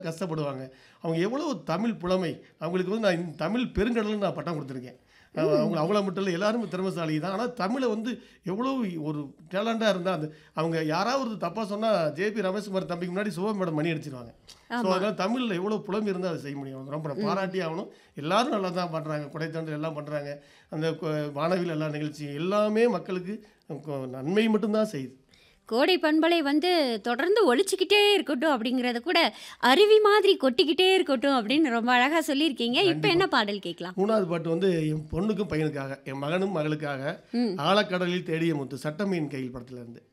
கஷ்டப்படுவாங்க அவங்க எவ்வளோ தமிழ் புலமை அவங்களுக்கு வந்து நான் இந்த தமிழ் பெருங்கடல்னு நான் பட்டம் கொடுத்துருக்கேன் அவங்க அவங்க அவங்கள மட்டும் இல்லை எல்லாருமே திறமைசாலி தான் ஆனால் தமிழை வந்து எவ்வளோ ஒரு டேலண்டாக இருந்தால் அந்த அவங்க யாராவது தப்பாக சொன்னால் ஜேபி ரமேஷ்குமார் தம்பிக்கு முன்னாடி சிவா மேடம் மணி அடிச்சிருவாங்க ஸோ அதனால் தமிழில் எவ்வளோ புலமை இருந்தால் அதை செய்ய முடியும் ரொம்ப நான் பாராட்டி ஆகணும் எல்லாரும் நல்லா தான் பண்ணுறாங்க குடைத்தாண்டு எல்லாம் பண்ணுறாங்க அந்த கு- வானவில் எல்லா நிகழ்ச்சியும் எல்லாமே மக்களுக்கு கு- நன்மை மட்டும்தான் செய்யுது கோடை பண்பலை வந்து தொடர்ந்து ஒழிச்சுக்கிட்டே இருக்கட்டும் அப்படிங்கிறத கூட அருவி மாதிரி கொட்டிக்கிட்டே இருக்கட்டும் அப்படின்னு ரொம்ப அழகாக சொல்லியிருக்கீங்க இப்போ என்ன பாடல் கேட்கலாம் மூணாவது பாட்டு வந்து என் பொண்ணுக்கும் பையனுக்காக என் மகனும் மகளுக்காக ம் ஆழக்கடலில் தேடிய முத்து சட்டமீன் கையில் படத்துல இருந்து